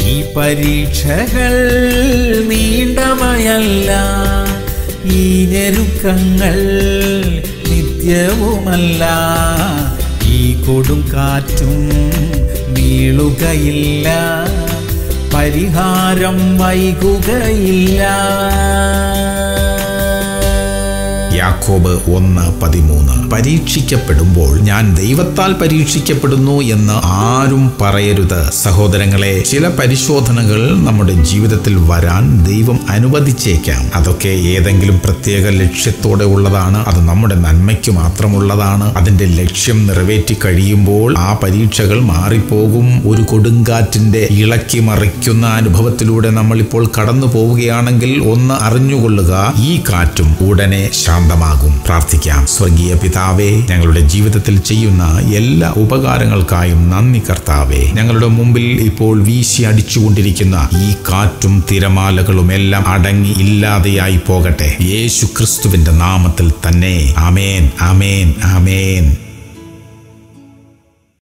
ഈ പരീക്ഷകൾ നീണ്ടവയല്ല ഈ ഞെരുക്കങ്ങൾ നിത്യവുമല്ല ഈ കൊടും കാറ്റും വീളുകയില്ല പരിഹാരം വൈകുകയില്ല യാക്കോബ് ഒന്ന് പതിമൂന്ന് പരീക്ഷിക്കപ്പെടുമ്പോൾ ഞാൻ ദൈവത്താൽ പരീക്ഷിക്കപ്പെടുന്നു എന്ന് ആരും പറയരുത് സഹോദരങ്ങളെ ചില പരിശോധനകൾ നമ്മുടെ ജീവിതത്തിൽ വരാൻ ദൈവം അനുവദിച്ചേക്കാം അതൊക്കെ ഏതെങ്കിലും പ്രത്യേക ലക്ഷ്യത്തോടെ ഉള്ളതാണ് അത് നമ്മുടെ നന്മയ്ക്ക് മാത്രമുള്ളതാണ് അതിന്റെ ലക്ഷ്യം നിറവേറ്റി കഴിയുമ്പോൾ ആ പരീക്ഷകൾ മാറിപ്പോകും ഒരു കൊടുങ്കാറ്റിന്റെ ഇളക്കി മറിക്കുന്ന അനുഭവത്തിലൂടെ നമ്മൾ ഇപ്പോൾ കടന്നു പോവുകയാണെങ്കിൽ ഒന്ന് അറിഞ്ഞുകൊള്ളുക ഈ കാറ്റും ഉടനെ ശാന്തമാകും പ്രാർത്ഥിക്കാം സ്വർഗീയ പിതാവേ ഞങ്ങളുടെ ജീവിതത്തിൽ ചെയ്യുന്ന എല്ലാ ഉപകാരങ്ങൾക്കായും നന്ദി കർത്താവേ ഞങ്ങളുടെ മുമ്പിൽ ഇപ്പോൾ വീശി അടിച്ചുകൊണ്ടിരിക്കുന്ന ഈ കാറ്റും തിരമാലകളും എല്ലാം അടങ്ങി ഇല്ലാതെയായി പോകട്ടെ യേശു ക്രിസ്തുവിന്റെ നാമത്തിൽ തന്നെ ആമേൻ ആമേൻ ആമേൻ